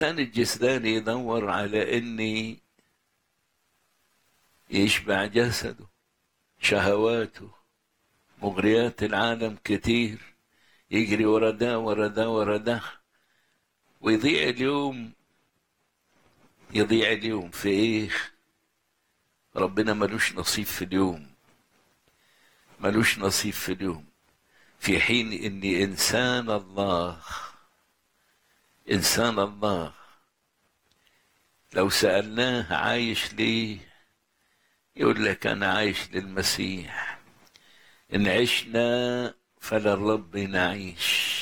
الجسداني يدور على اني يشبع جسده شهواته مغريات العالم كتير يجري ورا ده ورا ده ورا ده ويضيع اليوم يضيع اليوم في ايه ربنا ملوش نصيب في اليوم ملوش نصيب في اليوم في حين اني انسان الله انسان الله لو سالناه عايش ليه يقول لك انا عايش للمسيح ان عشنا فللرب نعيش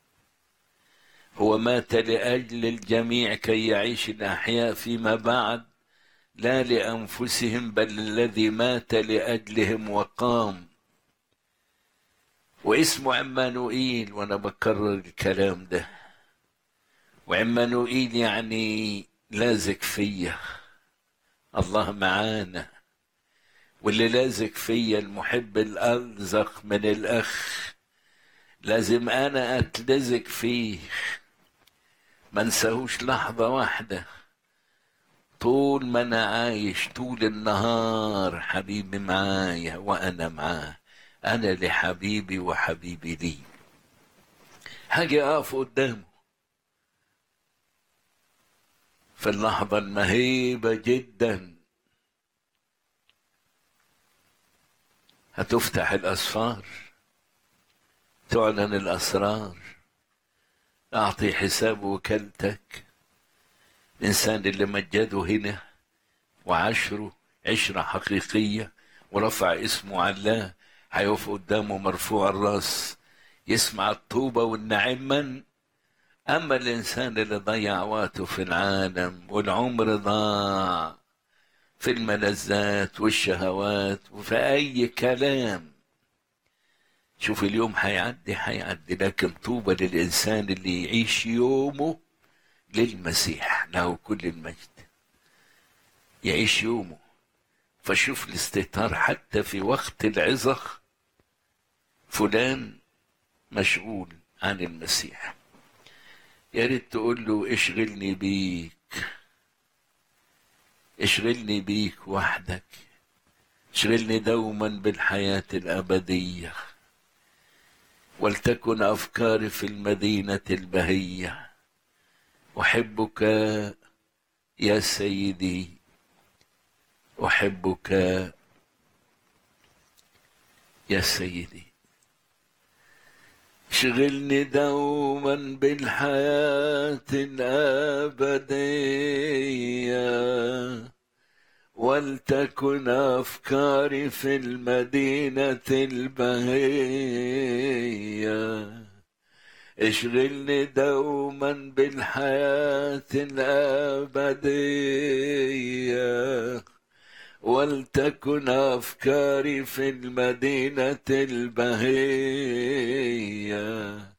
هو مات لاجل الجميع كي يعيش الاحياء فيما بعد لا لانفسهم بل الذي مات لاجلهم وقام واسمه عمانوئيل وانا بكرر الكلام ده وعمانوئيل يعني لازق فيا الله معانا واللي لازق فيا المحب الألزق من الأخ لازم أنا أتلزق فيه ما انساهوش لحظة واحدة طول ما أنا عايش طول النهار حبيبي معايا وأنا معاه أنا لحبيبي وحبيبي لي هاجي أقف قدامه في اللحظة المهيبة جدا هتفتح الأسفار تعلن الأسرار أعطي حساب وكالتك الإنسان اللي مجده هنا وعشره عشرة حقيقية ورفع اسمه على الله هيقف قدامه مرفوع الراس يسمع الطوبة والنعما أما الإنسان اللي ضيع وقته في العالم والعمر ضاع في الملذات والشهوات وفي أي كلام شوف اليوم هيعدي هيعدي لكن طوبى للإنسان اللي يعيش يومه للمسيح له كل المجد يعيش يومه فشوف الاستهتار حتى في وقت العظة فلان مشغول عن المسيح يا ريت تقول له اشغلني بيك اشغلني بيك وحدك اشغلني دوما بالحياة الأبدية ولتكن أفكاري في المدينة البهية أحبك يا سيدي أحبك يا سيدي شغلني دوما بالحياة الأبدية ولتكن أفكاري في المدينة البهية اشغلني دوما بالحياة الأبدية ولتكن أفكاري في المدينة البهية